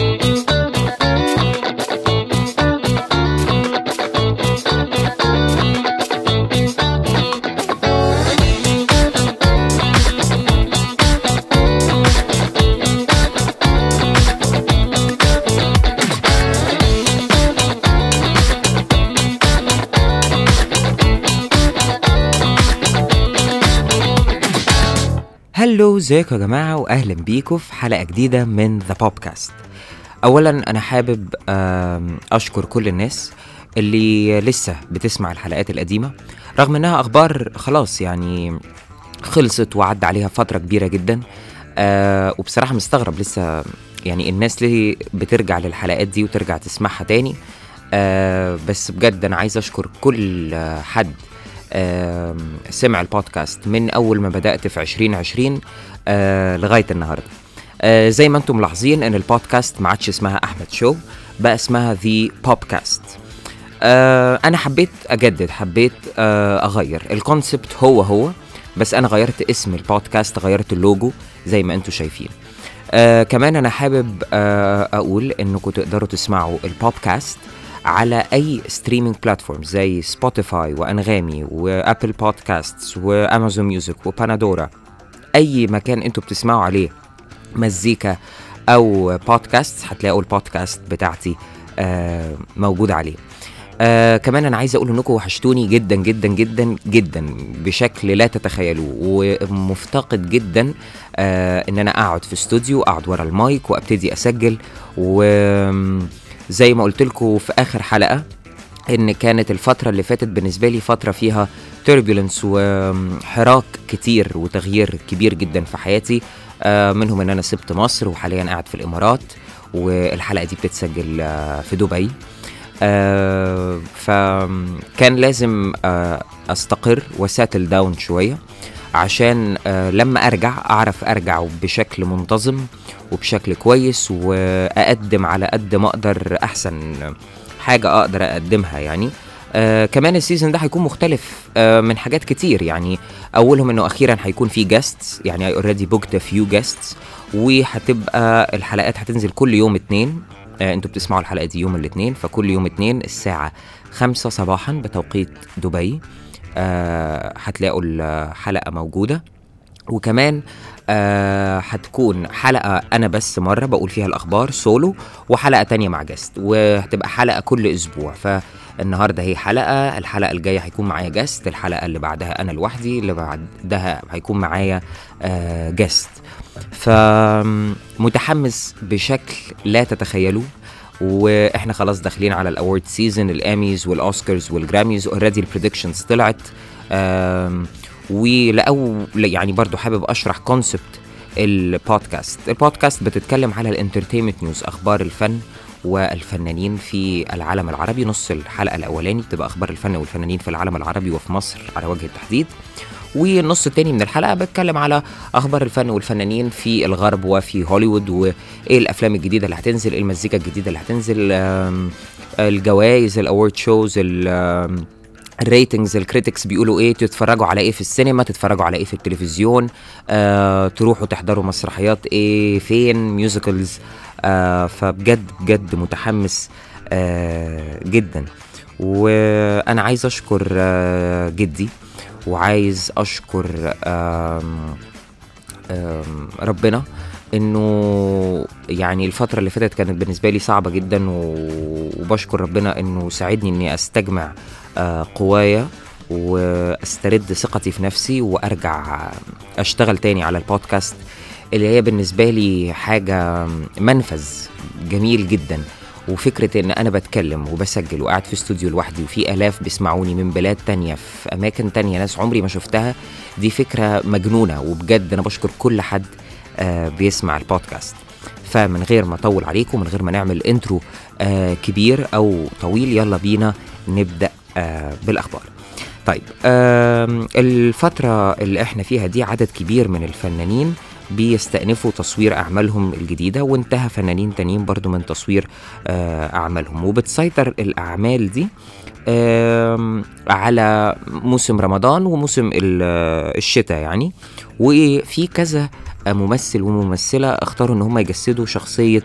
هلو ازيكم يا جماعة وأهلا بيكم في حلقة جديدة من ذا بودكاست أولا أنا حابب آم، أشكر كل الناس اللي لسه بتسمع الحلقات القديمة رغم إنها أخبار خلاص يعني خلصت وعدى عليها فترة كبيرة جدا آه وبصراحة مستغرب لسه يعني الناس ليه بترجع للحلقات دي وترجع تسمعها تاني آه بس بجد أنا عايز أشكر كل آه، حد آم، سمع البودكاست من اول ما بدات في 2020 آه، لغايه النهارده آه، زي ما انتم ملاحظين ان البودكاست ما عادش اسمها احمد شو بقى اسمها ذا بودكاست انا حبيت اجدد حبيت آه، اغير الكونسبت هو هو بس انا غيرت اسم البودكاست غيرت اللوجو زي ما انتم شايفين آه كمان انا حابب آه اقول انكم تقدروا تسمعوا البودكاست على اي ستريمينج بلاتفورم زي سبوتيفاي وانغامي وابل بودكاست وامازون ميوزك وبانادورا اي مكان انتوا بتسمعوا عليه مزيكا او بودكاست هتلاقوا البودكاست بتاعتي آه موجود عليه آه كمان انا عايز اقول انكم وحشتوني جدا جدا جدا جدا بشكل لا تتخيلوه ومفتقد جدا آه ان انا اقعد في استوديو اقعد ورا المايك وابتدي اسجل وزي ما قلت لكم في اخر حلقه ان كانت الفتره اللي فاتت بالنسبه لي فتره فيها turbulence وحراك كتير وتغيير كبير جدا في حياتي آه منهم ان انا سبت مصر وحاليا قاعد في الامارات والحلقه دي بتتسجل آه في دبي آه فكان لازم آه استقر وساتل داون شويه عشان آه لما ارجع اعرف ارجع بشكل منتظم وبشكل كويس واقدم على قد ما اقدر احسن حاجه اقدر اقدمها يعني آه كمان السيزون ده هيكون مختلف آه من حاجات كتير يعني اولهم انه اخيرا هيكون في جاستس يعني اي اوريدي بوكت فيو جاستس وهتبقى الحلقات هتنزل كل يوم اتنين آه انتوا بتسمعوا الحلقه دي يوم الاثنين فكل يوم اتنين الساعه خمسة صباحا بتوقيت دبي آه هتلاقوا الحلقه موجوده وكمان آه هتكون حلقة أنا بس مرة بقول فيها الأخبار سولو وحلقة تانية مع جاست وهتبقى حلقة كل أسبوع فالنهاردة هي حلقة الحلقة الجاية هيكون معايا جاست الحلقة اللي بعدها أنا لوحدي اللي بعدها هيكون معايا آه جاست فمتحمس بشكل لا تتخيلوه واحنا خلاص داخلين على الاورد سيزون الاميز والاوسكارز والجراميز اوريدي البريدكشنز طلعت آم، ولأو يعني برضو حابب اشرح كونسبت البودكاست البودكاست بتتكلم على الانترتينمنت نيوز اخبار الفن والفنانين في العالم العربي نص الحلقه الاولاني بتبقى اخبار الفن والفنانين في العالم العربي وفي مصر على وجه التحديد والنص التاني من الحلقه بتكلم على اخبار الفن والفنانين في الغرب وفي هوليوود وايه الافلام الجديده اللي هتنزل ايه المزيكا الجديده اللي هتنزل آم، الجوائز الاورد شوز ال- آم، الريتنجز الكريتكس بيقولوا ايه تتفرجوا على ايه في السينما تتفرجوا على ايه في التلفزيون آه، تروحوا تحضروا مسرحيات ايه فين ميوزيكلز آه، فبجد بجد متحمس آه، جدا وانا عايز اشكر آه، جدي وعايز اشكر آم، آم، ربنا انه يعني الفتره اللي فاتت كانت بالنسبه لي صعبه جدا و- وبشكر ربنا انه ساعدني اني استجمع آه، قوايا واسترد ثقتي في نفسي وارجع اشتغل تاني على البودكاست اللي هي بالنسبه لي حاجه منفذ جميل جدا وفكرة ان انا بتكلم وبسجل وقاعد في استوديو لوحدي وفي الاف بيسمعوني من بلاد تانية في اماكن تانية ناس عمري ما شفتها دي فكرة مجنونة وبجد انا بشكر كل حد آه بيسمع البودكاست فمن غير ما اطول عليكم من غير ما نعمل انترو آه كبير او طويل يلا بينا نبدا آه بالاخبار طيب آم، الفترة اللي احنا فيها دي عدد كبير من الفنانين بيستأنفوا تصوير أعمالهم الجديدة وانتهى فنانين تانيين برضو من تصوير آه، أعمالهم وبتسيطر الأعمال دي آم، على موسم رمضان وموسم ال- آه، الشتاء يعني وفي كذا ممثل وممثلة اختاروا ان هم يجسدوا شخصية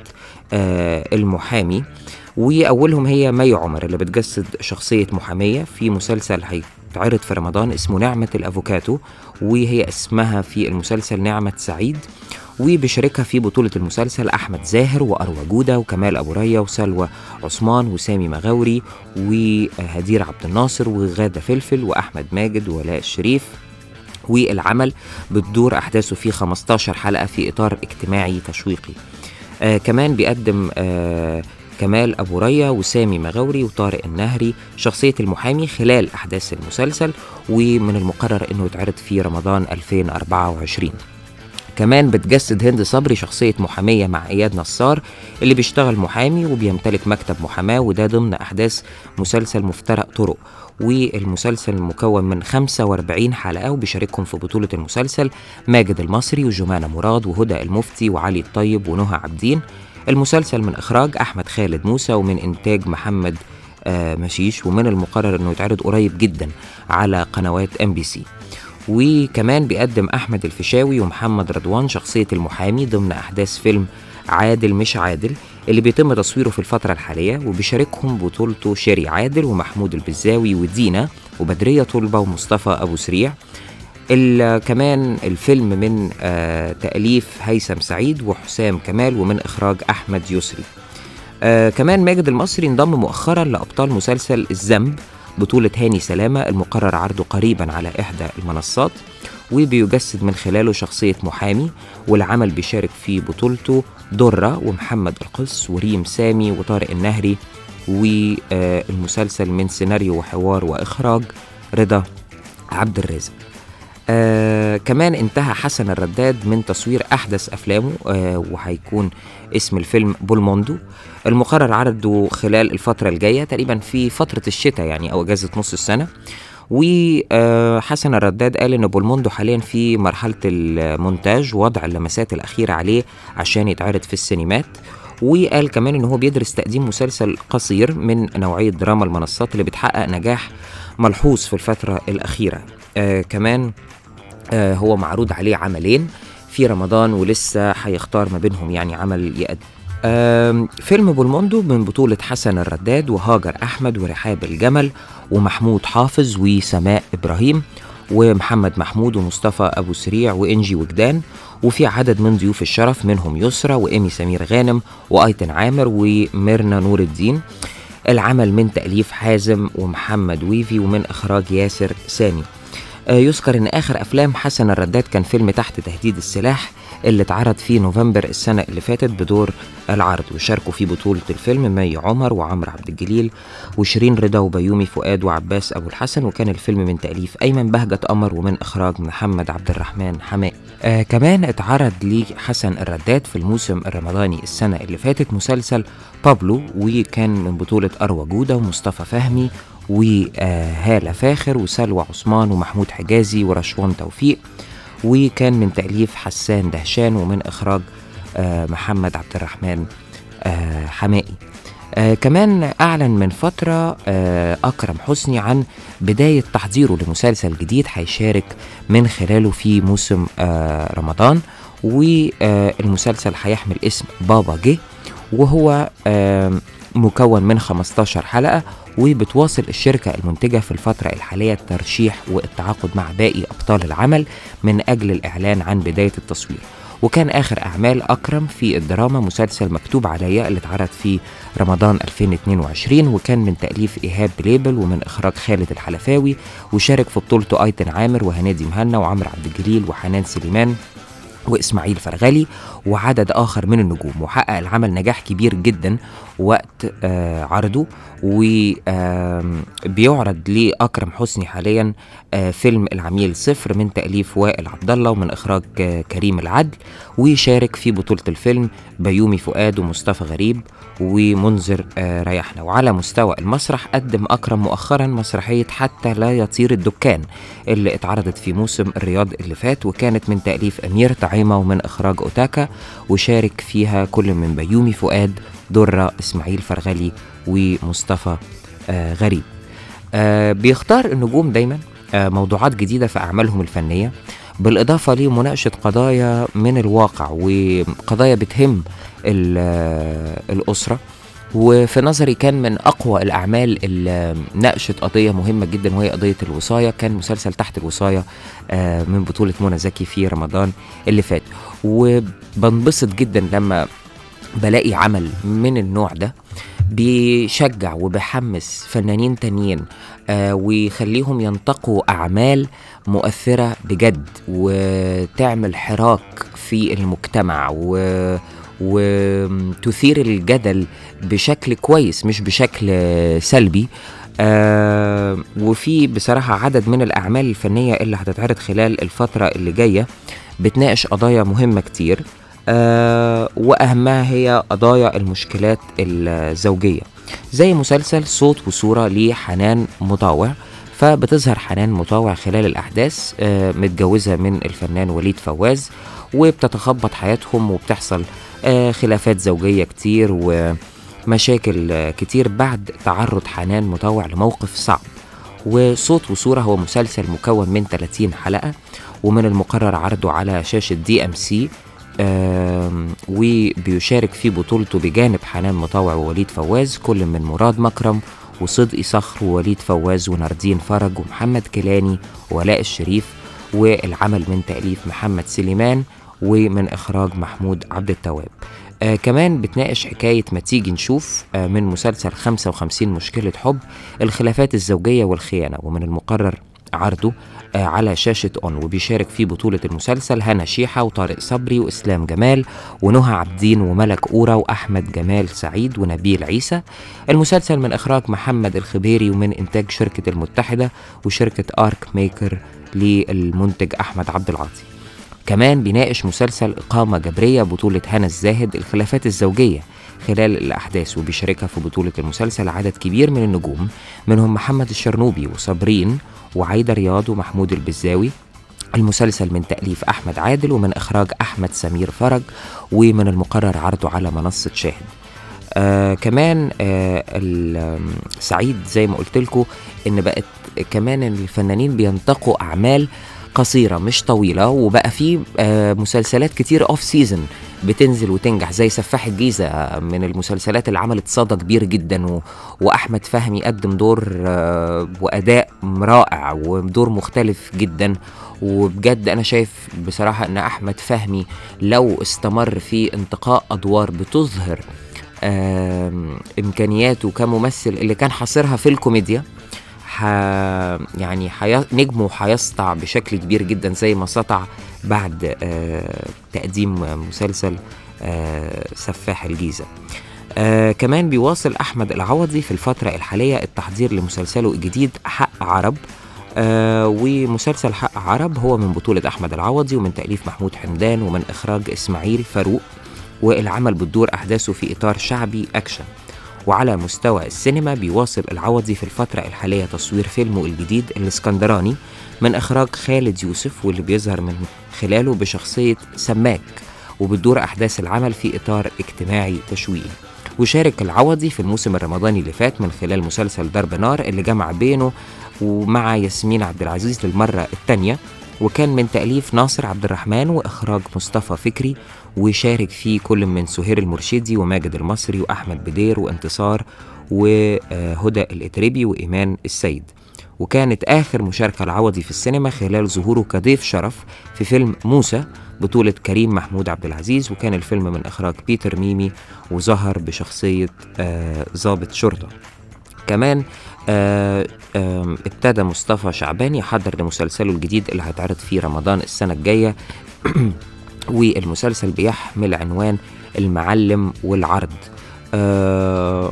المحامي واولهم هي مي عمر اللي بتجسد شخصيه محاميه في مسلسل هيتعرض في رمضان اسمه نعمه الافوكاتو وهي اسمها في المسلسل نعمه سعيد وبيشاركها في بطولة المسلسل أحمد زاهر وأروى جودة وكمال أبو ريا وسلوى عثمان وسامي مغاوري وهدير عبد الناصر وغادة فلفل وأحمد ماجد ولاء الشريف والعمل بتدور أحداثه في 15 حلقة في إطار اجتماعي تشويقي آه كمان بيقدم آه كمال أبو ريا وسامي مغاوري وطارق النهري شخصية المحامي خلال أحداث المسلسل ومن المقرر أنه يتعرض في رمضان 2024 كمان بتجسد هند صبري شخصية محامية مع إياد نصار اللي بيشتغل محامي وبيمتلك مكتب محاماة وده ضمن أحداث مسلسل مفترق طرق والمسلسل مكون من 45 حلقة وبيشاركهم في بطولة المسلسل ماجد المصري وجمانة مراد وهدى المفتي وعلي الطيب ونهى عبدين المسلسل من إخراج أحمد خالد موسى ومن إنتاج محمد آه مشيش ومن المقرر أنه يتعرض قريب جدا على قنوات ام بي سي وكمان بيقدم أحمد الفيشاوي ومحمد رضوان شخصية المحامي ضمن أحداث فيلم عادل مش عادل اللي بيتم تصويره في الفترة الحالية وبيشاركهم بطولته شيري عادل ومحمود البزاوي ودينا وبدرية طلبة ومصطفى أبو سريع كمان الفيلم من آه تأليف هيثم سعيد وحسام كمال ومن إخراج أحمد يسري آه كمان ماجد المصري انضم مؤخرا لأبطال مسلسل الذنب بطولة هاني سلامة المقرر عرضه قريبا على إحدى المنصات وبيجسد من خلاله شخصية محامي والعمل بيشارك في بطولته درة ومحمد القس وريم سامي وطارق النهري والمسلسل من سيناريو وحوار وإخراج رضا عبد الرازق آه كمان انتهى حسن الرداد من تصوير أحدث أفلامه آه وهيكون اسم الفيلم بولموندو المقرر عرضه خلال الفترة الجاية تقريبا في فترة الشتاء يعني أو أجازة نص السنة وحسن الرداد قال ان بولموندو حاليا في مرحله المونتاج ووضع اللمسات الاخيره عليه عشان يتعرض في السينمات وقال كمان ان هو بيدرس تقديم مسلسل قصير من نوعيه دراما المنصات اللي بتحقق نجاح ملحوظ في الفتره الاخيره آه كمان آه هو معروض عليه عملين في رمضان ولسه هيختار ما بينهم يعني عمل يقدم فيلم بولموندو من بطولة حسن الرداد وهاجر أحمد ورحاب الجمل ومحمود حافظ وسماء إبراهيم ومحمد محمود ومصطفى أبو سريع وإنجي وجدان وفي عدد من ضيوف الشرف منهم يسرى وإيمي سمير غانم وأيتن عامر وميرنا نور الدين العمل من تأليف حازم ومحمد ويفي ومن إخراج ياسر سامي يذكر ان اخر افلام حسن الرداد كان فيلم تحت تهديد السلاح اللي اتعرض في نوفمبر السنة اللي فاتت بدور العرض وشاركوا في بطولة الفيلم مي عمر وعمرو عبد الجليل وشيرين رضا وبيومي فؤاد وعباس أبو الحسن وكان الفيلم من تأليف أيمن بهجة قمر ومن إخراج محمد عبد الرحمن حماء آه كمان اتعرض لحسن الرداد في الموسم الرمضاني السنة اللي فاتت مسلسل بابلو وكان من بطولة أروى جودة ومصطفى فهمي وهالة فاخر وسلوى عثمان ومحمود حجازي ورشوان توفيق وكان من تأليف حسان دهشان ومن إخراج محمد عبد الرحمن حمائي آه كمان أعلن من فترة آه أكرم حسني عن بداية تحضيره لمسلسل جديد هيشارك من خلاله في موسم آه رمضان والمسلسل هيحمل اسم بابا جه وهو مكون من 15 حلقة وبتواصل الشركة المنتجة في الفترة الحالية الترشيح والتعاقد مع باقي أبطال العمل من أجل الإعلان عن بداية التصوير وكان آخر أعمال أكرم في الدراما مسلسل مكتوب عليا اللي اتعرض في رمضان 2022 وكان من تأليف إيهاب بليبل ومن إخراج خالد الحلفاوي وشارك في بطولته أيتن عامر وهنادي مهنا وعمرو عبد الجليل وحنان سليمان واسماعيل فرغلي وعدد اخر من النجوم وحقق العمل نجاح كبير جدا وقت آه عرضه وبيعرض لاكرم حسني حاليا آه فيلم العميل صفر من تاليف وائل عبد الله ومن اخراج آه كريم العدل وشارك في بطوله الفيلم بيومي فؤاد ومصطفى غريب ومنذر آه ريحنا وعلى مستوى المسرح قدم اكرم مؤخرا مسرحيه حتى لا يطير الدكان اللي اتعرضت في موسم الرياض اللي فات وكانت من تاليف امير طعيمه ومن اخراج اوتاكا وشارك فيها كل من بيومي فؤاد درة إسماعيل فرغلي ومصطفى آه غريب آه بيختار النجوم دايما آه موضوعات جديدة في أعمالهم الفنية بالإضافة لمناقشة قضايا من الواقع وقضايا بتهم الأسرة وفي نظري كان من اقوى الاعمال اللي ناقشت قضيه مهمه جدا وهي قضيه الوصايه كان مسلسل تحت الوصايه من بطوله منى زكي في رمضان اللي فات وبنبسط جدا لما بلاقي عمل من النوع ده بيشجع وبيحمس فنانين تانيين آه ويخليهم ينتقوا أعمال مؤثرة بجد وتعمل حراك في المجتمع و وتثير الجدل بشكل كويس مش بشكل سلبي آه وفي بصراحة عدد من الأعمال الفنية اللي هتتعرض خلال الفترة اللي جاية بتناقش قضايا مهمة كتير آه وأهمها هي قضايا المشكلات الزوجية زي مسلسل صوت وصورة لحنان مطاوع فبتظهر حنان مطاوع خلال الأحداث آه متجوزة من الفنان وليد فواز وبتتخبط حياتهم وبتحصل آه خلافات زوجية كتير ومشاكل كتير بعد تعرض حنان مطاوع لموقف صعب وصوت وصورة هو مسلسل مكون من 30 حلقة ومن المقرر عرضه على شاشة دي ام سي وبيشارك في بطولته بجانب حنان مطاوع ووليد فواز كل من مراد مكرم وصدقي صخر ووليد فواز وناردين فرج ومحمد كيلاني وولاء الشريف والعمل من تأليف محمد سليمان ومن إخراج محمود عبد التواب آه كمان بتناقش حكاية ما تيجي نشوف آه من مسلسل 55 مشكلة حب الخلافات الزوجية والخيانة ومن المقرر عرضه آه على شاشة أون وبيشارك في بطولة المسلسل هنا شيحة وطارق صبري وإسلام جمال ونهى عبدين وملك أورا وأحمد جمال سعيد ونبيل عيسى المسلسل من إخراج محمد الخبيري ومن إنتاج شركة المتحدة وشركة آرك ميكر للمنتج أحمد عبد العاطي كمان بيناقش مسلسل إقامة جبرية بطولة هنا الزاهد الخلافات الزوجية خلال الأحداث وبيشاركها في بطولة المسلسل عدد كبير من النجوم منهم محمد الشرنوبي وصابرين وعايدة رياض ومحمود البزاوي المسلسل من تأليف أحمد عادل ومن إخراج أحمد سمير فرج ومن المقرر عرضه على منصة شاهد آه كمان آه سعيد زي ما قلت لكم ان بقت كمان الفنانين بينتقوا اعمال قصيره مش طويله وبقى في آه مسلسلات كتير اوف سيزون بتنزل وتنجح زي سفاح الجيزه من المسلسلات اللي عملت صدى كبير جدا و... واحمد فهمي قدم دور آه واداء رائع ودور مختلف جدا وبجد انا شايف بصراحه ان احمد فهمي لو استمر في انتقاء ادوار بتظهر امكانياته كممثل اللي كان حاصرها في الكوميديا ح... يعني حي... نجمه هيسطع بشكل كبير جدا زي ما سطع بعد آه تقديم مسلسل آه سفاح الجيزه آه كمان بيواصل احمد العوضي في الفتره الحاليه التحضير لمسلسله الجديد حق عرب آه ومسلسل حق عرب هو من بطولة أحمد العوضي ومن تأليف محمود حمدان ومن إخراج إسماعيل فاروق والعمل بتدور أحداثه في إطار شعبي أكشن وعلى مستوى السينما بيواصل العوضي في الفترة الحالية تصوير فيلمه الجديد الاسكندراني من إخراج خالد يوسف واللي بيظهر من خلاله بشخصية سماك وبتدور أحداث العمل في إطار اجتماعي تشويقي وشارك العوضي في الموسم الرمضاني اللي فات من خلال مسلسل ضرب نار اللي جمع بينه ومع ياسمين عبد العزيز للمرة الثانية وكان من تأليف ناصر عبد الرحمن وإخراج مصطفى فكري وشارك فيه كل من سهير المرشدي وماجد المصري وأحمد بدير وانتصار وهدى الإتربي وإيمان السيد وكانت آخر مشاركة العوضي في السينما خلال ظهوره كضيف شرف في فيلم موسى بطولة كريم محمود عبد العزيز وكان الفيلم من إخراج بيتر ميمي وظهر بشخصية ضابط شرطة كمان آه آه ابتدى مصطفى شعبان يحضر لمسلسله الجديد اللي هيتعرض في رمضان السنة الجاية والمسلسل بيحمل عنوان المعلم والعرض آه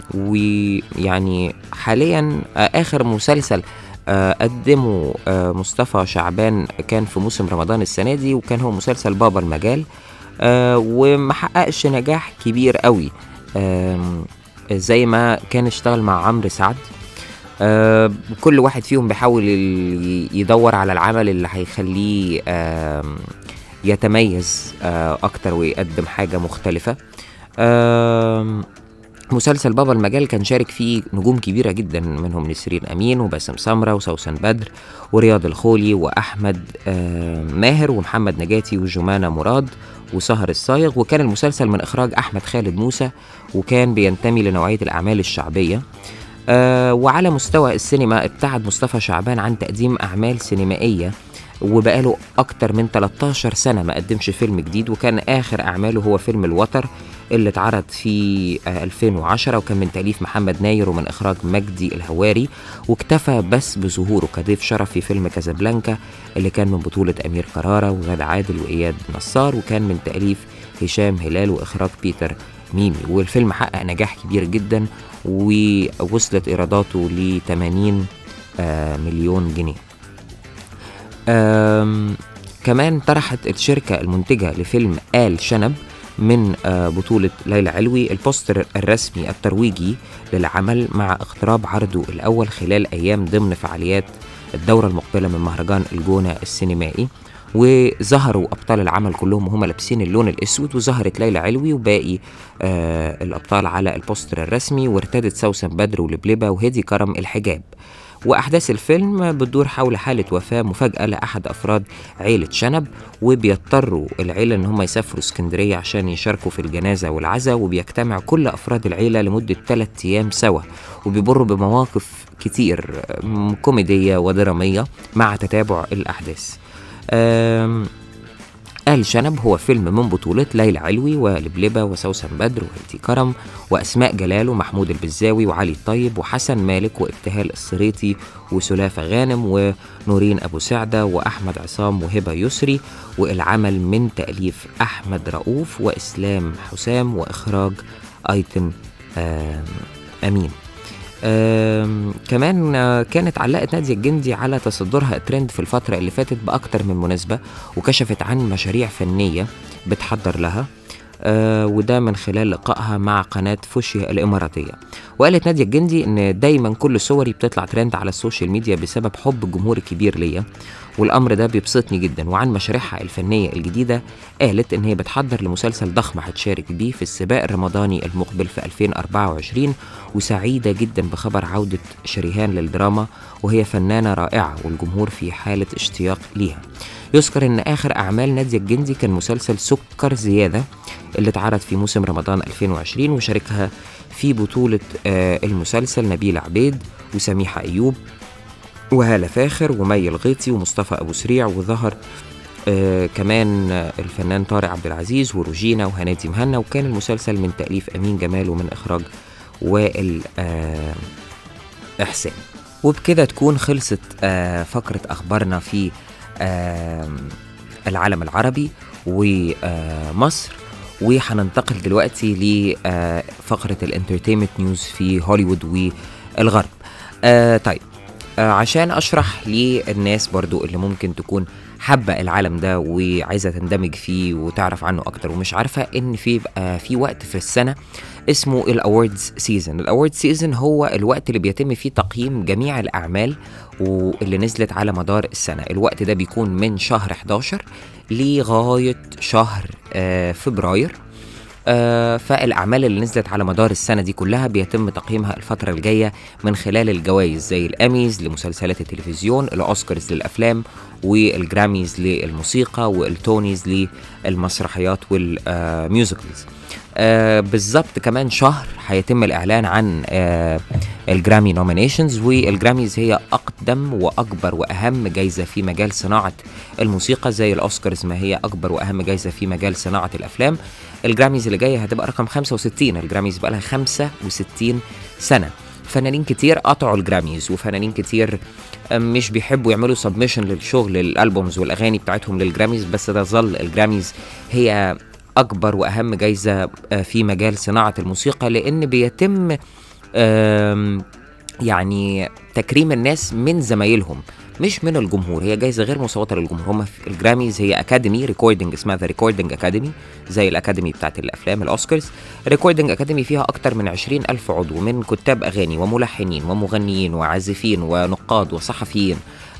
ويعني حاليا آخر مسلسل آه قدمه آه مصطفى شعبان كان في موسم رمضان السنة دي وكان هو مسلسل بابا المجال آه ومحققش نجاح كبير قوي آه زي ما كان اشتغل مع عمرو سعد آه كل واحد فيهم بيحاول يدور على العمل اللي هيخليه آه يتميز آه اكتر ويقدم حاجه مختلفه آه مسلسل بابا المجال كان شارك فيه نجوم كبيرة جدا منهم نسرين أمين وباسم سمرة وسوسن بدر ورياض الخولي وأحمد آه، ماهر ومحمد نجاتي وجمانة مراد وسهر الصايغ وكان المسلسل من إخراج أحمد خالد موسى وكان بينتمي لنوعية الأعمال الشعبية آه وعلى مستوى السينما ابتعد مصطفى شعبان عن تقديم أعمال سينمائية وبقاله أكتر من 13 سنة ما قدمش فيلم جديد وكان آخر أعماله هو فيلم الوتر اللي اتعرض في آه 2010 وكان من تأليف محمد ناير ومن إخراج مجدي الهواري واكتفى بس بظهوره كضيف شرف في فيلم كازابلانكا اللي كان من بطولة أمير كرارة وغادة عادل وإياد نصار وكان من تأليف هشام هلال وإخراج بيتر ميمي والفيلم حقق نجاح كبير جدا ووصلت إيراداته ل 80 آه مليون جنيه آم، كمان طرحت الشركة المنتجة لفيلم آل شنب من آه، بطولة ليلى علوي البوستر الرسمي الترويجي للعمل مع اقتراب عرضه الأول خلال أيام ضمن فعاليات الدورة المقبلة من مهرجان الجونة السينمائي وظهروا أبطال العمل كلهم وهم لابسين اللون الأسود وظهرت ليلى علوي وباقي آه الأبطال على البوستر الرسمي وارتدت سوسن بدر ولبلبة وهدي كرم الحجاب وأحداث الفيلم بتدور حول حالة وفاة مفاجأة لأحد أفراد عيلة شنب وبيضطروا العيلة إن هم يسافروا اسكندرية عشان يشاركوا في الجنازة والعزاء وبيجتمع كل أفراد العيلة لمدة ثلاثة أيام سوا وبيمروا بمواقف كتير م- كوميدية ودرامية مع تتابع الأحداث أم آل شنب هو فيلم من بطولة ليلى علوي ولبلبة وسوسن بدر وهيتي كرم وأسماء جلال ومحمود البزاوي وعلي الطيب وحسن مالك وابتهال الصريطي وسلافة غانم ونورين أبو سعدة وأحمد عصام وهبة يسري والعمل من تأليف أحمد رؤوف وإسلام حسام وإخراج أيتن آم، أمين آم، كمان آه، كانت علقت نادية الجندي على تصدرها الترند في الفترة اللي فاتت بأكتر من مناسبة وكشفت عن مشاريع فنية بتحضر لها آه وده من خلال لقائها مع قناة فوشيا الإماراتية وقالت نادية الجندي إن دايما كل صوري بتطلع ترند على السوشيال ميديا بسبب حب الجمهور الكبير ليا والأمر ده بيبسطني جدا وعن مشاريعها الفنية الجديدة قالت إن هي بتحضر لمسلسل ضخم هتشارك بيه في السباق الرمضاني المقبل في 2024 وسعيدة جدا بخبر عودة شريهان للدراما وهي فنانة رائعة والجمهور في حالة اشتياق ليها يذكر ان اخر اعمال نادية الجندي كان مسلسل سكر زيادة اللي اتعرض في موسم رمضان 2020 وشاركها في بطولة آه المسلسل نبيل عبيد وسميحة ايوب وهالة فاخر ومي الغيطي ومصطفى ابو سريع وظهر آه كمان آه، الفنان طارق عبد العزيز وروجينا وهنادي مهنا وكان المسلسل من تأليف أمين جمال ومن إخراج وائل آه إحسان وبكده تكون خلصت آه فقرة أخبارنا في آه العالم العربي ومصر وهننتقل دلوقتي لفقرة الانترتينمنت نيوز في هوليوود والغرب آه طيب آه عشان اشرح للناس برضو اللي ممكن تكون حابة العالم ده وعايزة تندمج فيه وتعرف عنه أكتر ومش عارفة إن في بقى في وقت في السنة اسمه الأوردز سيزون الأوردز سيزون هو الوقت اللي بيتم فيه تقييم جميع الأعمال واللي نزلت على مدار السنة الوقت ده بيكون من شهر 11 لغاية شهر آه فبراير آه فالاعمال اللي نزلت على مدار السنه دي كلها بيتم تقييمها الفتره الجايه من خلال الجوائز زي الاميز لمسلسلات التلفزيون الاوسكارز للافلام والجراميز للموسيقى والتونيز للمسرحيات والميوزيكلز آه بالظبط كمان شهر هيتم الاعلان عن آه الجرامي نومينيشنز والجراميز هي اقدم واكبر واهم جايزه في مجال صناعه الموسيقى زي الاوسكارز ما هي اكبر واهم جايزه في مجال صناعه الافلام الجراميز اللي جايه هتبقى رقم 65 الجراميز بقى لها 65 سنه فنانين كتير قطعوا الجراميز وفنانين كتير مش بيحبوا يعملوا سبمشن للشغل الالبومز والاغاني بتاعتهم للجراميز بس تظل الجراميز هي اكبر واهم جايزه في مجال صناعه الموسيقى لان بيتم آم، يعني تكريم الناس من زمايلهم مش من الجمهور هي جايزه غير مصوته للجمهور هم في الجراميز هي اكاديمي ريكوردنج اسمها ذا ريكوردنج اكاديمي زي الاكاديمي بتاعت الافلام الاوسكارز ريكوردنج اكاديمي فيها اكتر من 20 الف عضو من كتاب اغاني وملحنين ومغنيين وعازفين ونقاد وصحفيين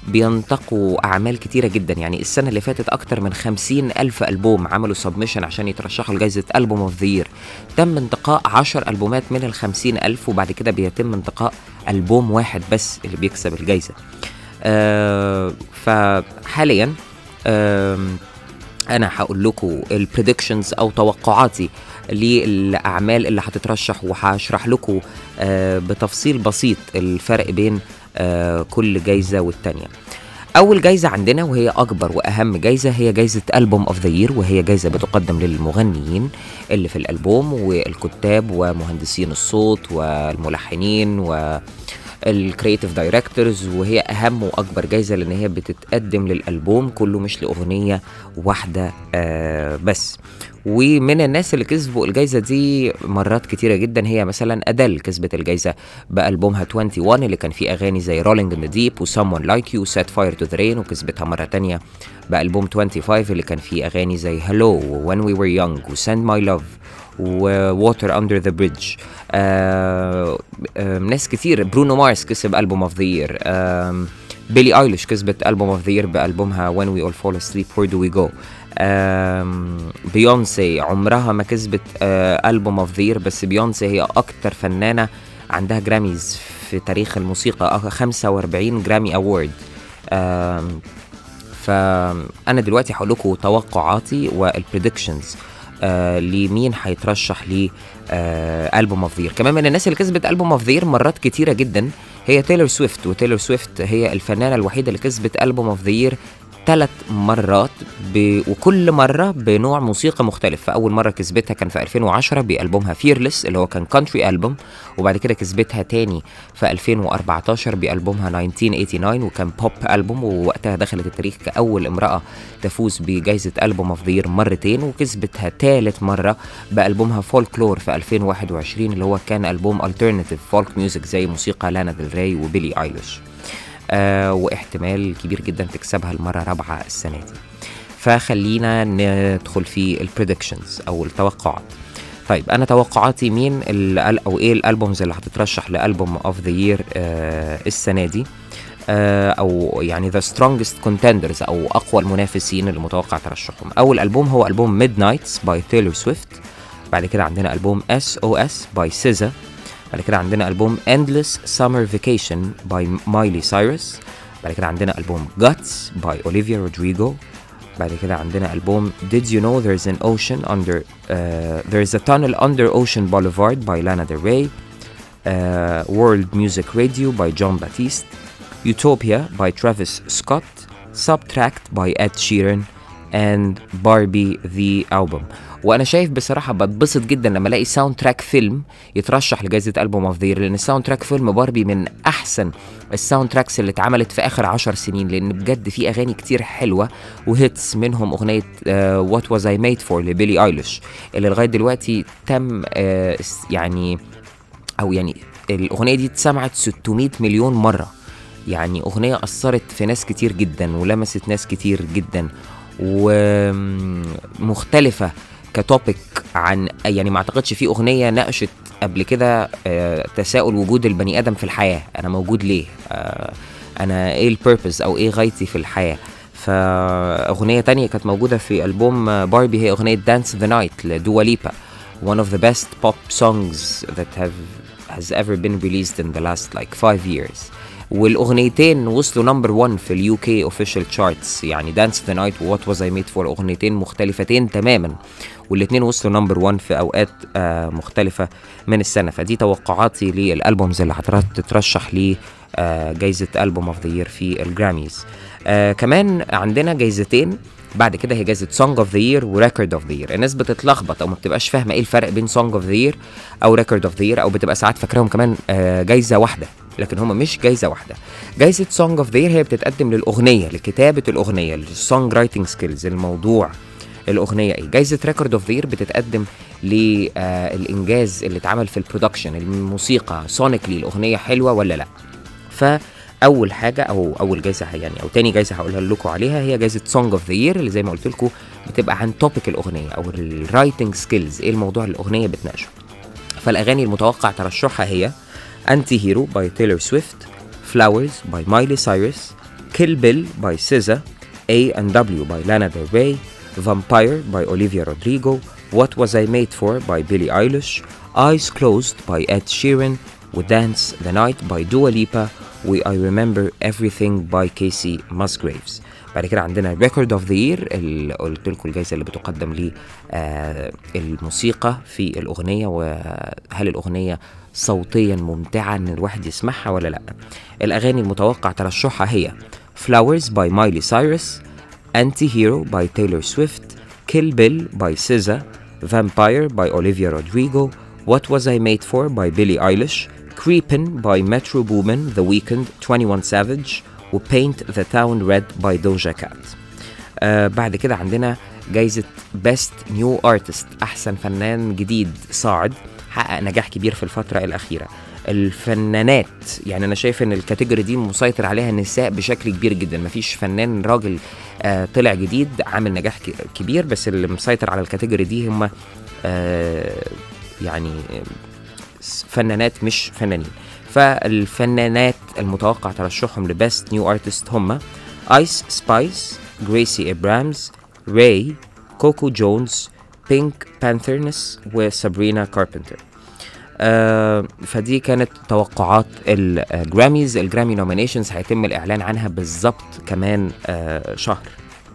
بينتقوا أعمال كتيرة جدا يعني السنة اللي فاتت أكتر من خمسين ألف ألبوم عملوا سبمشن عشان يترشحوا لجائزة ألبوم اوف ذا يير تم انتقاء عشر ألبومات من الخمسين ألف وبعد كده بيتم انتقاء ألبوم واحد بس اللي بيكسب الجائزة آه فحاليا آه انا هقول لكم البريدكشنز او توقعاتي للاعمال اللي هتترشح وهشرح لكم آه بتفصيل بسيط الفرق بين آه كل جايزه والتانيه اول جايزه عندنا وهي اكبر واهم جايزه هي جايزه البوم اوف ذا يير وهي جايزه بتقدم للمغنيين اللي في الالبوم والكتاب ومهندسين الصوت والملحنين و الكرييتيف دايركتورز وهي اهم واكبر جايزه لان هي بتتقدم للالبوم كله مش لاغنيه واحده آه بس ومن الناس اللي كسبوا الجايزه دي مرات كتيره جدا هي مثلا ادل كسبت الجايزه بالبومها 21 اللي كان فيه اغاني زي رولينج ان ذا ديب وسامون لايك يو سيت فاير تو ذا رين وكسبتها مره تانية بالبوم 25 اللي كان فيه اغاني زي هلو وين وي وير يونج وسند ماي لاف وواتر اندر ذا بريدج ناس كتير برونو مارس كسب البوم اوف ذا يير بيلي ايليش كسبت البوم اوف ذا يير بالبومها وين وي اول فول اسليب وير دو وي جو بيونسي عمرها ما كسبت البوم اوف ذا يير بس بيونسي هي اكتر فنانه عندها جراميز في تاريخ الموسيقى 45 جرامي اوورد فانا دلوقتي هقول لكم توقعاتي والبريدكشنز آه لمين هيترشح ل آه البوم اوف ذير كمان من الناس اللي كسبت البوم اوف ذير مرات كتيره جدا هي تايلور سويفت وتايلور سويفت هي الفنانه الوحيده اللي كسبت البوم اوف ذير ثلاث مرات ب... وكل مرة بنوع موسيقى مختلف فأول مرة كسبتها كان في 2010 بألبومها فيرلس اللي هو كان كونتري ألبوم وبعد كده كسبتها تاني في 2014 بألبومها 1989 وكان بوب ألبوم ووقتها دخلت التاريخ كأول امرأة تفوز بجائزة ألبوم اوف ذا مرتين وكسبتها ثالث مرة بألبومها فولكلور في 2021 اللي هو كان ألبوم الترناتيف فولك ميوزك زي موسيقى لانا ديل ري وبيلي ايليش آه واحتمال كبير جدا تكسبها المرة الرابعة السنة دي فخلينا ندخل في البريدكشنز او التوقعات طيب انا توقعاتي مين او ايه الالبومز اللي هتترشح لالبوم اوف ذا يير السنه دي آه او يعني ذا سترونجست كونتندرز او اقوى المنافسين اللي متوقع ترشحهم اول البوم هو البوم ميد نايتس باي تايلور سويفت بعد كده عندنا البوم اس او اس باي سيزا بعد كده عندنا ألبوم Endless Summer Vacation by Miley Cyrus بعد كده عندنا ألبوم Guts by Olivia Rodrigo بعد كده عندنا ألبوم Did You Know There's an Ocean Under uh, There's a Tunnel Under Ocean Boulevard by Lana Del Rey uh, World Music Radio by John Batiste Utopia by Travis Scott Subtract by Ed Sheeran and Barbie the Album وانا شايف بصراحه بتبسط جدا لما الاقي ساوند تراك فيلم يترشح لجائزه البوم اوف ذير لان الساوند تراك فيلم باربي من احسن الساوند تراكس اللي اتعملت في اخر عشر سنين لان بجد في اغاني كتير حلوه وهيتس منهم اغنيه وات واز اي ميد فور لبيلي ايليش اللي لغايه دلوقتي تم uh, يعني او يعني الاغنيه دي اتسمعت 600 مليون مره يعني اغنيه اثرت في ناس كتير جدا ولمست ناس كتير جدا ومختلفه كتوبيك عن يعني ما اعتقدش في اغنيه ناقشت قبل كده آه تساؤل وجود البني ادم في الحياه انا موجود ليه آه انا ايه البيربز او ايه غايتي في الحياه فاغنيه تانية كانت موجوده في البوم باربي هي اغنيه دانس ذا نايت لدوا ليبا one of the best pop songs that have has ever been released in the last like five years والاغنيتين وصلوا نمبر 1 في اليو كي اوفيشال تشارتس يعني دانس ذا نايت ووات واز اي ميد فور اغنيتين مختلفتين تماما والاثنين وصلوا نمبر 1 في اوقات آه مختلفه من السنه فدي توقعاتي للالبومز اللي هتترشح ل آه جايزه البوم اوف ذا يير في الجراميز آه كمان عندنا جايزتين بعد كده هي جائزه سونج اوف ذا يير وريكورد اوف ذا يير الناس بتتلخبط او ما بتبقاش فاهمه ايه الفرق بين سونج اوف ذا يير او ريكورد اوف ذا يير او بتبقى ساعات فاكراهم كمان آه جايزه واحده لكن هما مش جايزه واحده جايزه سونج اوف ذا يير هي بتتقدم للاغنيه لكتابه الاغنيه للسونج رايتنج سكيلز الموضوع الاغنيه ايه جايزه ريكورد اوف ذا يير بتتقدم للانجاز اللي اتعمل في البرودكشن الموسيقى سونيكلي الاغنيه حلوه ولا لا فاول حاجه او اول جايزه يعني او تاني جايزه هقولها لكم عليها هي جايزه سونج اوف ذا يير اللي زي ما قلت لكم بتبقى عن توبيك الاغنيه او الرايتنج سكيلز ايه الموضوع اللي الاغنيه بتناقشه فالاغاني المتوقع ترشحها هي انتي هيرو باي تايلور سويفت فلاورز باي مايلي سايرس Kill Bill by SZA A and W by Lana Del Rey Vampire by Olivia Rodrigo What Was I Made For by Billie Eilish Eyes Closed by Ed Sheeran ودance the Night by Dua Lipa و I Remember Everything by Casey Musgraves بعد كده عندنا Record of the Year اللي قلت لكم الجائزة اللي بتقدم لي آه الموسيقى في الأغنية وهل الأغنية صوتيا ممتعة إن الواحد يسمعها ولا لأ الأغاني المتوقع ترشحها هي Flowers by Miley Cyrus Anti-Hero by Taylor Swift Kill Bill by SZA Vampire by Olivia Rodrigo What Was I Made For by Billie Eilish Creepin' by Metro Boomin, The Weeknd, 21 Savage و Paint the Town Red by Doja Cat آه بعد كده عندنا جايزة Best New Artist أحسن فنان جديد صاعد حقق نجاح كبير في الفترة الأخيرة الفنانات يعني أنا شايف إن الكاتيجوري دي مسيطر عليها النساء بشكل كبير جدا مفيش فنان راجل آه طلع جديد عامل نجاح ك- كبير بس اللي مسيطر على الكاتيجوري دي هم آه يعني فنانات مش فنانين فالفنانات المتوقع ترشحهم لبست نيو ارتست هم ايس سبايس جريسي ابرامز راي كوكو جونز بينك بانثرنس وسابرينا كاربنتر آه فدي كانت توقعات الجراميز الجرامي نومينيشنز هيتم الاعلان عنها بالظبط كمان آه شهر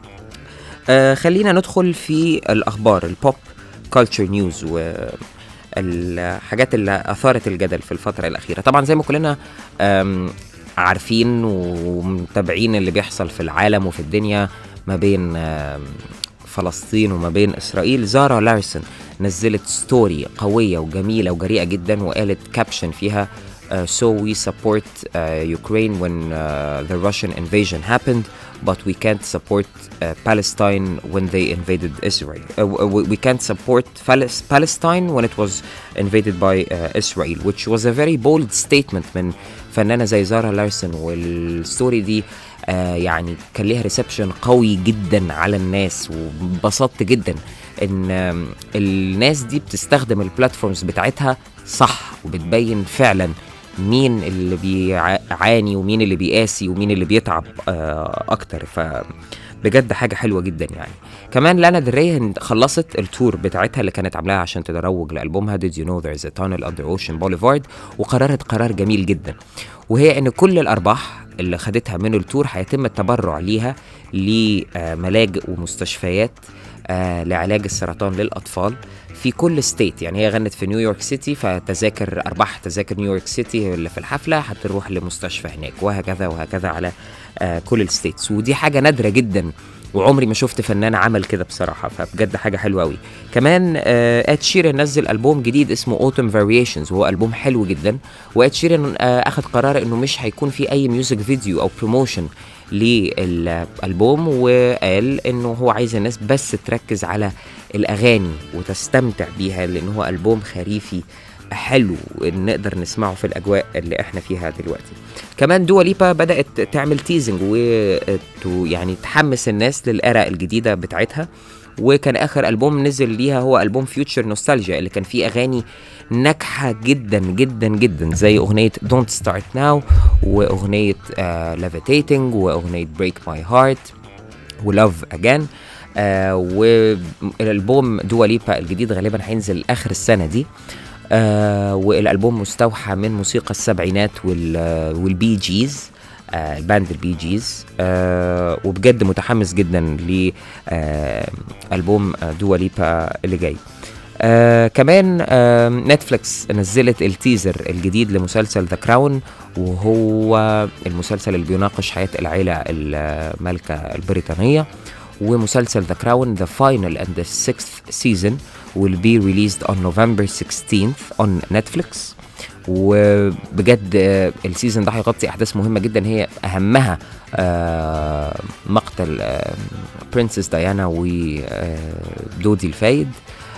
آه خلينا ندخل في الاخبار البوب كلتشر نيوز و الحاجات اللي اثارت الجدل في الفتره الاخيره طبعا زي ما كلنا آم، عارفين ومتابعين اللي بيحصل في العالم وفي الدنيا ما بين آم، فلسطين وما بين اسرائيل زارا لارسون نزلت ستوري قويه وجميله وجريئه جدا وقالت كابشن فيها Uh, so we support uh, Ukraine when uh, the Russian invasion happened, but we can't support uh, Palestine when they invaded Israel. Uh, we, we can't support Palis- Palestine when it was invaded by uh, Israel, which was a very bold statement من فنانة زي زارا لارسون والستوري دي آه يعني كان ليها ريسبشن قوي جدا على الناس وانبسطت جدا ان آم، الناس دي بتستخدم البلاتفورمز بتاعتها صح وبتبين فعلا مين اللي بيعاني ومين اللي بيقاسي ومين اللي بيتعب آه اكتر ف بجد حاجة حلوة جدا يعني كمان لانا دري خلصت التور بتاعتها اللي كانت عاملاها عشان تروج لألبومها Did You Know There's a Tunnel Under Ocean Boulevard وقررت قرار جميل جدا وهي ان كل الارباح اللي خدتها من التور هيتم التبرع ليها لملاجئ ومستشفيات آه، لعلاج السرطان للاطفال في كل ستيت يعني هي غنت في نيويورك سيتي فتذاكر ارباح تذاكر نيويورك سيتي اللي في الحفله هتروح لمستشفى هناك وهكذا وهكذا على آه، كل الستيتس ودي حاجه نادره جدا وعمري ما شفت فنان عمل كده بصراحه فبجد حاجه حلوه قوي كمان آه، اد شيرن نزل البوم جديد اسمه اوتوم فاريشنز وهو البوم حلو جدا واد شيرن آه، اخذ قرار انه مش هيكون في اي ميوزك فيديو او بروموشن للالبوم وقال انه هو عايز الناس بس تركز على الاغاني وتستمتع بيها لان هو البوم خريفي حلو نقدر نسمعه في الاجواء اللي احنا فيها دلوقتي كمان دوا ليبا بدات تعمل تيزنج و يعني تحمس الناس للاراء الجديده بتاعتها وكان اخر البوم نزل ليها هو البوم فيوتشر نوستالجيا اللي كان فيه اغاني ناجحه جدا جدا جدا زي اغنيه دونت ستارت ناو واغنيه ليفيتيتنج واغنيه بريك ماي هارت ولاف اجان آه والالبوم دوا ليبا الجديد غالبا هينزل اخر السنه دي آه والالبوم مستوحى من موسيقى السبعينات وال والبي جيز آه الباند البي جيز آه وبجد متحمس جدا لالبوم آه دوا ليبا اللي جاي آه كمان آه نتفليكس نزلت التيزر الجديد لمسلسل ذا كراون وهو المسلسل اللي بيناقش حياة العيلة الملكة البريطانية ومسلسل ذا كراون ذا فاينل اند ذا sixth season will be released on November 16th on Netflix وبجد آه، السيزون ده هيغطي احداث مهمه جدا هي اهمها آه، مقتل برنسس ديانا ودودي الفايد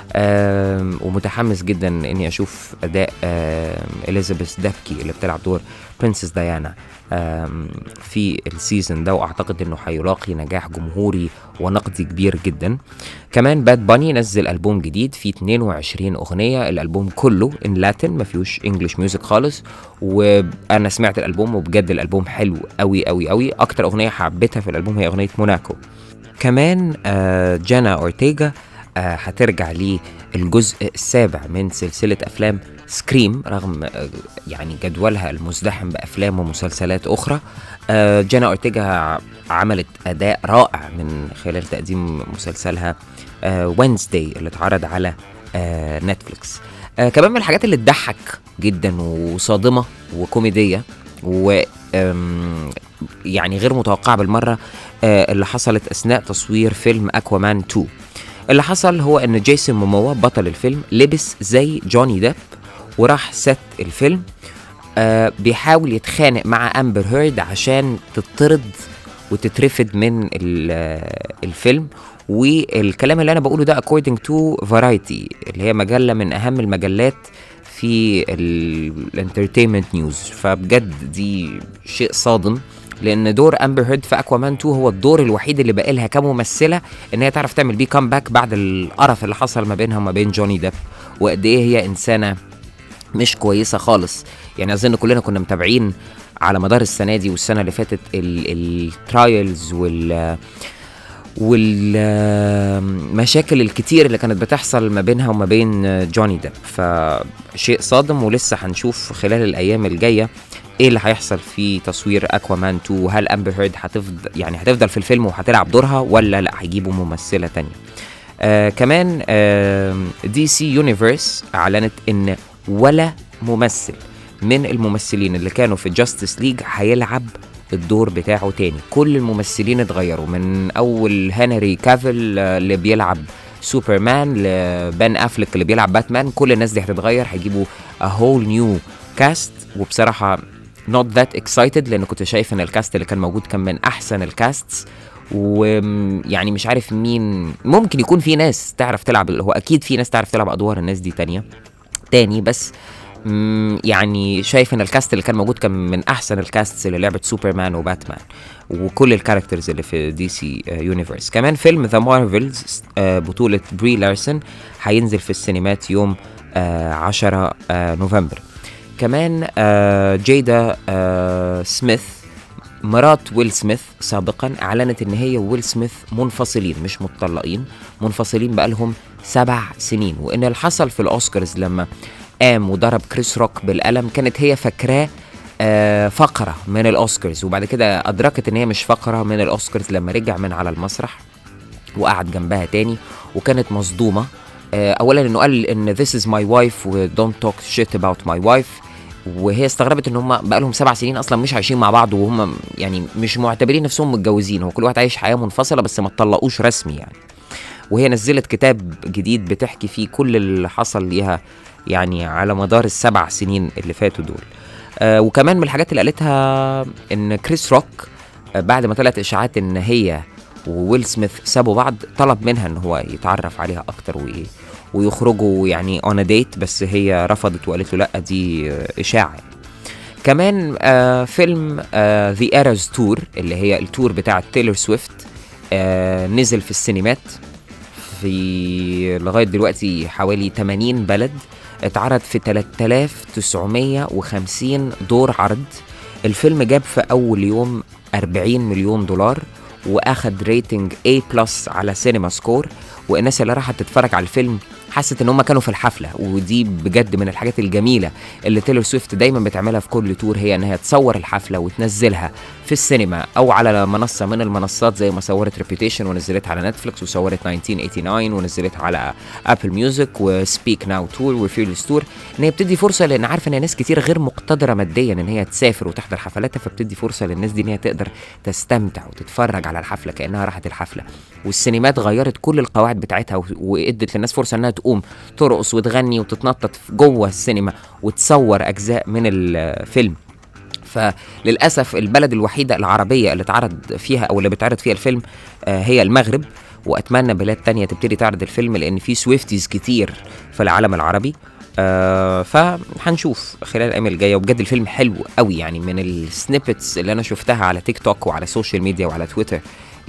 ومتحمس جدا اني اشوف اداء اليزابيث دابكي اللي بتلعب دور برنسس ديانا في السيزون ده واعتقد انه هيلاقي نجاح جمهوري ونقدي كبير جدا كمان باد باني نزل البوم جديد فيه 22 اغنيه الالبوم كله ان لاتن ما فيهوش انجلش ميوزك خالص وانا سمعت الالبوم وبجد الالبوم حلو قوي قوي قوي اكتر اغنيه حبيتها في الالبوم هي اغنيه موناكو كمان آه جانا اورتيجا آه هترجع للجزء السابع من سلسلة أفلام سكريم رغم آه يعني جدولها المزدحم بأفلام ومسلسلات أخرى آه جانا أورتيجا عملت أداء رائع من خلال تقديم مسلسلها وينزداي اللي اتعرض على نتفليكس كمان من الحاجات اللي تضحك جدا وصادمة وكوميدية و يعني غير متوقعة بالمرة اللي حصلت أثناء تصوير فيلم أكوامان 2 اللي حصل هو ان جيسون موموا بطل الفيلم لبس زي جوني ديب وراح ست الفيلم آه بيحاول يتخانق مع امبر هيرد عشان تطرد وتترفد من الفيلم والكلام اللي انا بقوله ده according to Variety اللي هي مجله من اهم المجلات في الانترتينمنت نيوز فبجد دي شيء صادم لان دور امبر هيرد في اكوامان 2 هو الدور الوحيد اللي باقي لها كممثله ان هي تعرف تعمل بيه كامباك بعد القرف اللي حصل ما بينها وما بين جوني ديب وقد ايه هي انسانه مش كويسه خالص يعني اظن كلنا كنا متابعين على مدار السنه دي والسنه اللي فاتت الترايلز وال والمشاكل الكتير اللي كانت بتحصل ما بينها وما بين جوني ديب فشيء صادم ولسه هنشوف خلال الايام الجايه ايه اللي هيحصل في تصوير اكوامان 2 وهل امبر هيرد هتفضل يعني هتفضل في الفيلم وهتلعب دورها ولا لا هيجيبوا ممثله تانية آه كمان آه دي سي يونيفرس اعلنت ان ولا ممثل من الممثلين اللي كانوا في جاستس ليج هيلعب الدور بتاعه تاني كل الممثلين اتغيروا من اول هنري كافل اللي بيلعب سوبرمان لبان افليك اللي بيلعب باتمان كل الناس دي هتتغير هيجيبوا a whole new كاست وبصراحه not that excited لان كنت شايف ان الكاست اللي كان موجود كان من احسن الكاستس ويعني مش عارف مين ممكن يكون في ناس تعرف تلعب هو اكيد في ناس تعرف تلعب ادوار الناس دي تانية تاني بس يعني شايف ان الكاست اللي كان موجود كان من احسن الكاستس اللي لعبت سوبرمان وباتمان وكل الكاركترز اللي في دي سي يونيفرس كمان فيلم ذا مارفلز بطولة بري لارسون هينزل في السينمات يوم 10 نوفمبر كمان جيدا سميث مرات ويل سميث سابقا اعلنت ان هي ويل سميث منفصلين مش متطلقين منفصلين بقالهم سبع سنين وان اللي حصل في الاوسكارز لما قام وضرب كريس روك بالقلم كانت هي فاكراه آه فقره من الاوسكارز وبعد كده ادركت ان هي مش فقره من الاوسكارز لما رجع من على المسرح وقعد جنبها تاني وكانت مصدومه آه اولا انه قال ان this is my wife و don't talk shit about my wife وهي استغربت ان هم بقالهم سبع سنين اصلا مش عايشين مع بعض وهم يعني مش معتبرين نفسهم متجوزين هو كل واحد عايش حياه منفصله بس ما اتطلقوش رسمي يعني وهي نزلت كتاب جديد بتحكي فيه كل اللي حصل ليها يعني على مدار السبع سنين اللي فاتوا دول آه وكمان من الحاجات اللي قالتها ان كريس روك آه بعد ما طلعت اشاعات ان هي وويل سميث سابوا بعض طلب منها ان هو يتعرف عليها اكتر وايه ويخرجوا يعني اون ديت بس هي رفضت وقالت له لا دي اشاعه يعني. كمان آه فيلم ذا آه ايرز تور اللي هي التور بتاع تايلور سويفت آه نزل في السينمات في لغايه دلوقتي حوالي 80 بلد اتعرض في 3950 دور عرض الفيلم جاب في اول يوم 40 مليون دولار واخد ريتنج A بلس على سينما سكور والناس اللي راحت تتفرج على الفيلم حست ان هم كانوا في الحفله ودي بجد من الحاجات الجميله اللي تيلور سويفت دايما بتعملها في كل تور هي انها تصور الحفله وتنزلها في السينما او على منصه من المنصات زي ما صورت ريبيوتيشن ونزلتها على نتفلكس وصورت 1989 ونزلتها على ابل ميوزك وسبيك ناو تور وفيرلس تور ان هي بتدي فرصه لان عارفه ان ناس كتير غير مقتدره ماديا ان هي تسافر وتحضر حفلاتها فبتدي فرصه للناس دي ان هي تقدر تستمتع وتتفرج على الحفله كانها راحت الحفله والسينمات غيرت كل القواعد بتاعتها وادت للناس فرصه انها تقوم ترقص وتغني وتتنطط جوه السينما وتصور اجزاء من الفيلم فللاسف البلد الوحيده العربيه اللي اتعرض فيها او اللي بيتعرض فيها الفيلم هي المغرب واتمنى بلاد تانية تبتدي تعرض الفيلم لان في سويفتيز كتير في العالم العربي آه فهنشوف خلال الايام الجايه وبجد الفيلم حلو قوي يعني من السنيبتس اللي انا شفتها على تيك توك وعلى السوشيال ميديا وعلى تويتر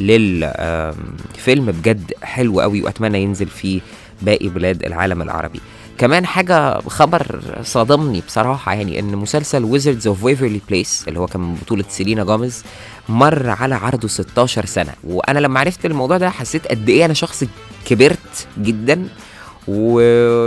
للفيلم بجد حلو قوي واتمنى ينزل في باقي بلاد العالم العربي كمان حاجة خبر صادمني بصراحة يعني ان مسلسل ويزردز اوف ويفرلي بليس اللي هو كان من بطولة سيلينا جوميز مر على عرضه 16 سنة وانا لما عرفت الموضوع ده حسيت قد ايه انا شخص كبرت جدا و...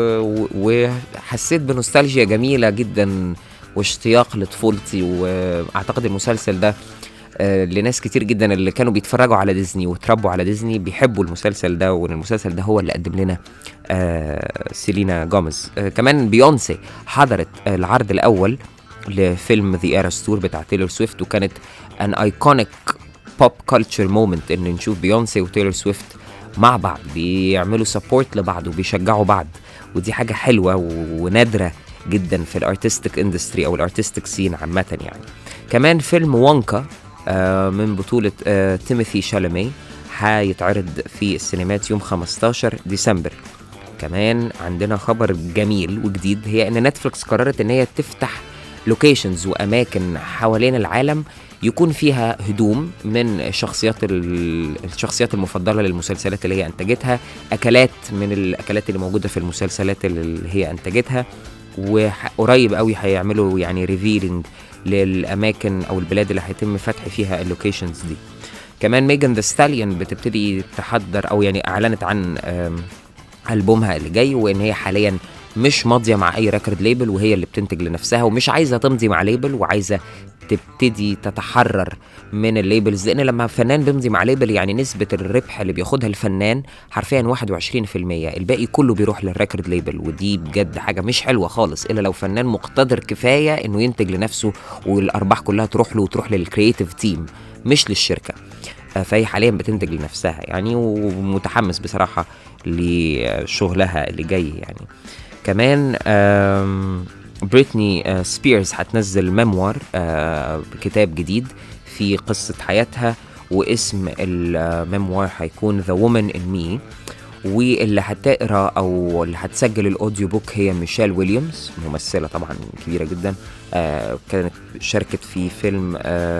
وحسيت بنوستالجيا جميلة جدا واشتياق لطفولتي واعتقد المسلسل ده آه، لناس كتير جدا اللي كانوا بيتفرجوا على ديزني وتربوا على ديزني بيحبوا المسلسل ده وان المسلسل ده هو اللي قدم لنا آه سيلينا جوميز آه كمان بيونسي حضرت آه العرض الاول لفيلم ذا ايراس تور بتاع تايلور سويفت وكانت ان ايكونيك بوب كلتشر مومنت ان نشوف بيونسي وتايلور سويفت مع بعض بيعملوا سبورت لبعض وبيشجعوا بعض ودي حاجه حلوه ونادره جدا في الارتستيك اندستري او الارتستيك سين عامه يعني كمان فيلم وانكا آه من بطولة آه تيموثي شالامي هيتعرض في السينمات يوم 15 ديسمبر كمان عندنا خبر جميل وجديد هي ان نتفلكس قررت ان هي تفتح لوكيشنز واماكن حوالين العالم يكون فيها هدوم من شخصيات الشخصيات المفضله للمسلسلات اللي هي انتجتها اكلات من الاكلات اللي موجوده في المسلسلات اللي هي انتجتها وقريب قوي هيعملوا يعني ريفيلنج للاماكن او البلاد اللي هيتم فتح فيها اللوكيشنز دي كمان ميجان ذا ستاليون بتبتدي تحضر او يعني اعلنت عن البومها اللي جاي وان هي حاليا مش ماضيه مع اي ريكورد ليبل وهي اللي بتنتج لنفسها ومش عايزه تمضي مع ليبل وعايزه تبتدي تتحرر من الليبلز لان لما فنان بيمضي مع ليبل يعني نسبه الربح اللي بياخدها الفنان حرفيا 21% الباقي كله بيروح للريكورد ليبل ودي بجد حاجه مش حلوه خالص الا لو فنان مقتدر كفايه انه ينتج لنفسه والارباح كلها تروح له وتروح للكرييتيف تيم مش للشركه فهي حاليا بتنتج لنفسها يعني ومتحمس بصراحه لشغلها اللي جاي يعني كمان بريتني سبيرز هتنزل ميموار كتاب جديد في قصة حياتها واسم الميموار هيكون ذا وومن ان مي واللي هتقرا او اللي هتسجل الاوديو بوك هي ميشيل ويليامز ممثله طبعا كبيره جدا آه كانت شاركت في فيلم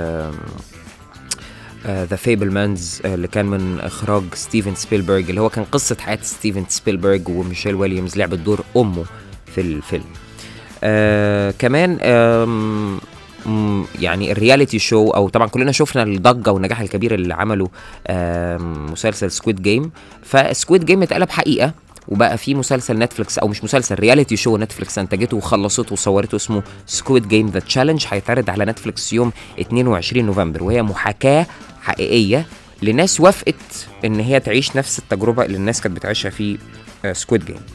ذا فيبل مانز اللي كان من اخراج ستيفن سبيلبرج اللي هو كان قصه حياه ستيفن سبيلبرج وميشيل ويليامز لعبت دور امه في الفيلم آه كمان آه يعني الرياليتي شو او طبعا كلنا شفنا الضجه والنجاح الكبير اللي عمله آه مسلسل سكويد جيم فسكويد جيم اتقلب حقيقه وبقى في مسلسل نتفليكس او مش مسلسل رياليتي شو نتفليكس انتجته وخلصته وصورته اسمه سكويد جيم ذا تشالنج هيتعرض على نتفليكس يوم 22 نوفمبر وهي محاكاه حقيقيه لناس وافقت ان هي تعيش نفس التجربه اللي الناس كانت بتعيشها في سكويد جيم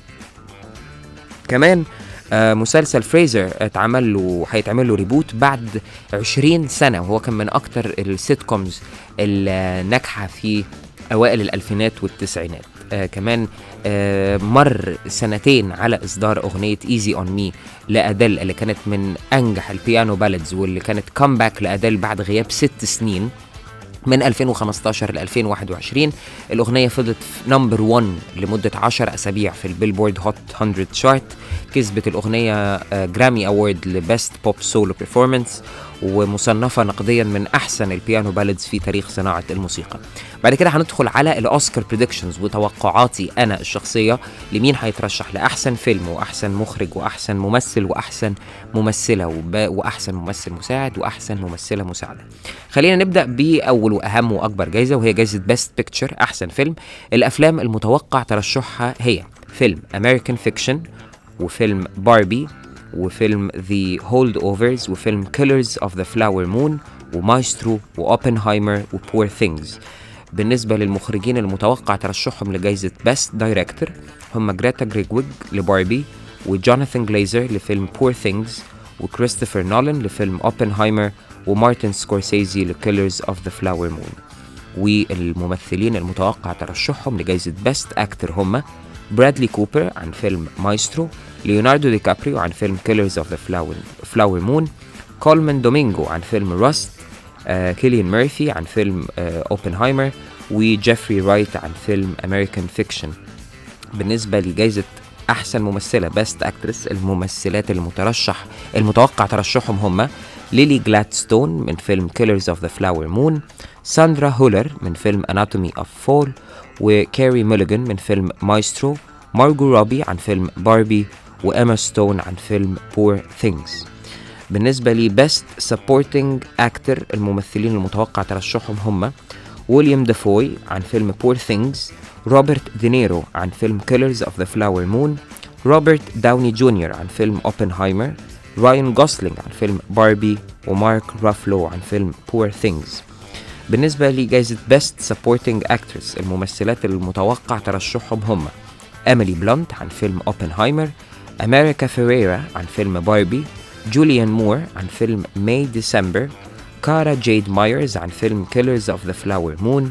كمان آه مسلسل فريزر اتعمل له هيتعمل له ريبوت بعد 20 سنه وهو كان من اكتر السيت كومز الناجحه في اوائل الالفينات والتسعينات آه كمان آه مر سنتين على اصدار اغنيه ايزي اون مي لاديل اللي كانت من انجح البيانو بالادز واللي كانت كومباك لاديل بعد غياب ست سنين من 2015 ل 2021 الأغنية فضلت نمبر 1 لمدة 10 أسابيع في البيلبورد هوت 100 شارت كسبت الأغنية جرامي أوورد لبست بوب سولو بيرفورمانس ومصنفة نقديا من أحسن البيانو بالادز في تاريخ صناعة الموسيقى بعد كده هندخل على الأوسكار بريدكشنز وتوقعاتي أنا الشخصية لمين هيترشح لأحسن فيلم وأحسن مخرج وأحسن ممثل وأحسن ممثلة وأحسن ممثل مساعد وأحسن ممثلة مساعدة خلينا نبدأ بأول وأهم وأكبر جايزة وهي جايزة بيست بيكتشر أحسن فيلم الأفلام المتوقع ترشحها هي فيلم أمريكان فيكشن وفيلم باربي وفيلم The Hold Overs وفيلم Killers of the Flower Moon ومايسترو وأوبنهايمر وبور ثينجز بالنسبة للمخرجين المتوقع ترشحهم لجائزة بيست دايركتور هم جريتا جريجويج لباربي وجوناثان جليزر لفيلم بور ثينجز وكريستوفر نولان لفيلم اوبنهايمر ومارتن سكورسيزي لكيلرز اوف ذا فلاور مون والممثلين المتوقع ترشحهم لجائزة بيست اكتر هم برادلي كوبر عن فيلم مايسترو ليوناردو دي كابريو عن فيلم كيلرز اوف ذا فلاور مون كولمان دومينجو عن فيلم راست آه كيليان ميرفي عن فيلم آه اوبنهايمر وجيفري رايت عن فيلم أمريكان فيكشن بالنسبة لجائزة أحسن ممثلة بيست أكترس الممثلات المترشح المتوقع ترشحهم هم ليلي جلادستون من فيلم كيلرز اوف ذا فلاور مون ساندرا هولر من فيلم اناتومي اوف فول وكاري ميليغان من فيلم مايسترو مارجو روبي عن فيلم باربي وإما ستون عن فيلم بور ثينجز بالنسبة لي بيست سبورتنج اكتر الممثلين المتوقع ترشحهم هم ويليام دافوي عن فيلم بور ثينجز روبرت دينيرو عن فيلم كيلرز اوف ذا فلاور مون روبرت داوني جونيور عن فيلم اوبنهايمر راين جوسلينج عن فيلم باربي ومارك رافلو عن فيلم بور ثينجز بالنسبة لجائزة بيست سبورتنج اكترس الممثلات المتوقع ترشحهم هم أميلي بلونت عن فيلم اوبنهايمر أمريكا فيريرا عن فيلم باربي جوليان مور عن فيلم ماي ديسمبر كارا جيد مايرز عن فيلم كيلرز اوف ذا فلاور مون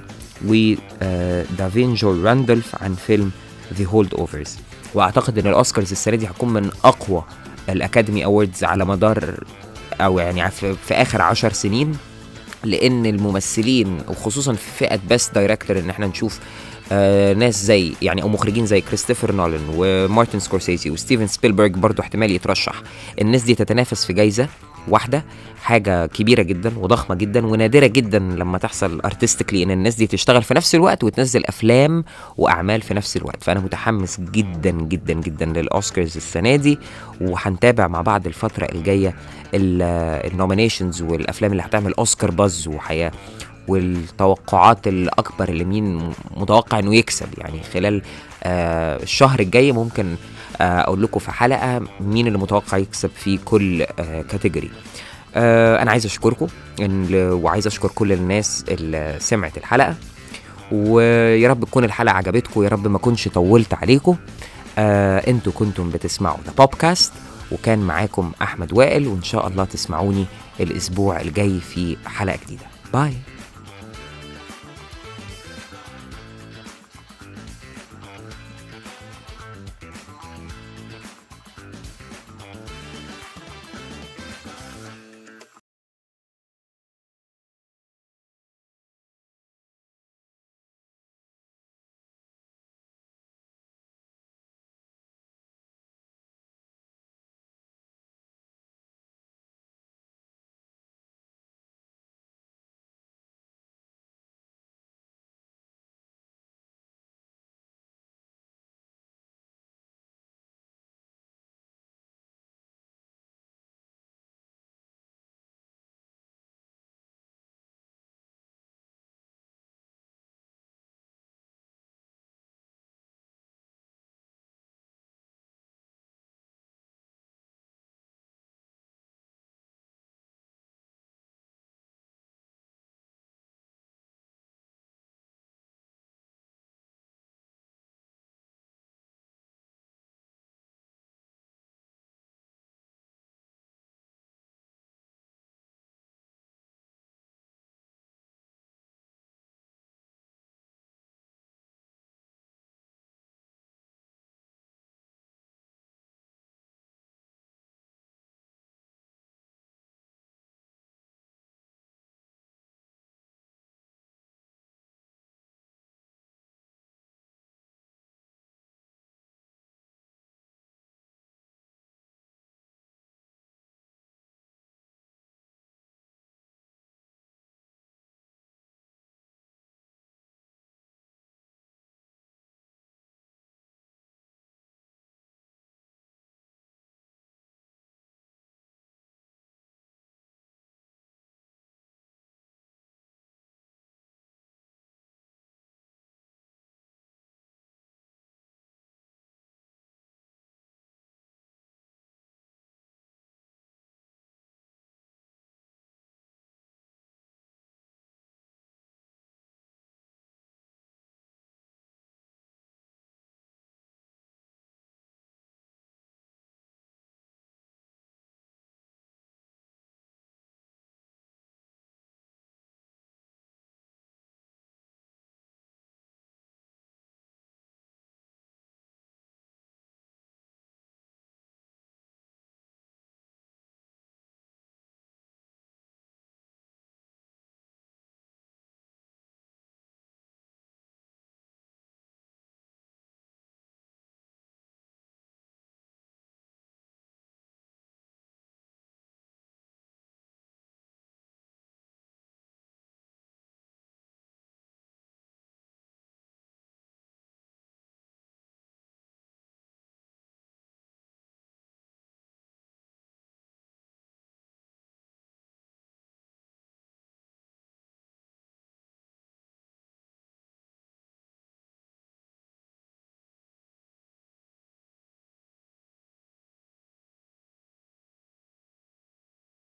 ودافينجو راندولف عن فيلم ذا هولد اوفرز واعتقد ان الاوسكارز السنه دي هتكون من اقوى الاكاديمي اووردز على مدار او يعني في, في اخر عشر سنين لان الممثلين وخصوصا في فئه بيست دايركتور ان احنا نشوف آه ناس زي يعني او مخرجين زي كريستوفر نولان ومارتن سكورسيزي وستيفن سبيلبرج برضو احتمال يترشح الناس دي تتنافس في جايزه واحده حاجه كبيره جدا وضخمه جدا ونادره جدا لما تحصل ارتستيكلي ان الناس دي تشتغل في نفس الوقت وتنزل افلام واعمال في نفس الوقت فانا متحمس جدا جدا جدا للاوسكارز السنه دي وهنتابع مع بعض الفتره الجايه النومينيشنز والافلام اللي هتعمل اوسكار باز وحياه والتوقعات الاكبر اللي مين متوقع انه يكسب يعني خلال آه الشهر الجاي ممكن آه اقول لكم في حلقه مين اللي متوقع يكسب في كل آه كاتيجوري آه انا عايز اشكركم وعايز اشكر كل الناس اللي سمعت الحلقه ويا رب تكون الحلقه عجبتكم يا رب ما كنتش طولت عليكم آه انتوا كنتم بتسمعوا ذا بودكاست وكان معاكم احمد وائل وان شاء الله تسمعوني الاسبوع الجاي في حلقه جديده باي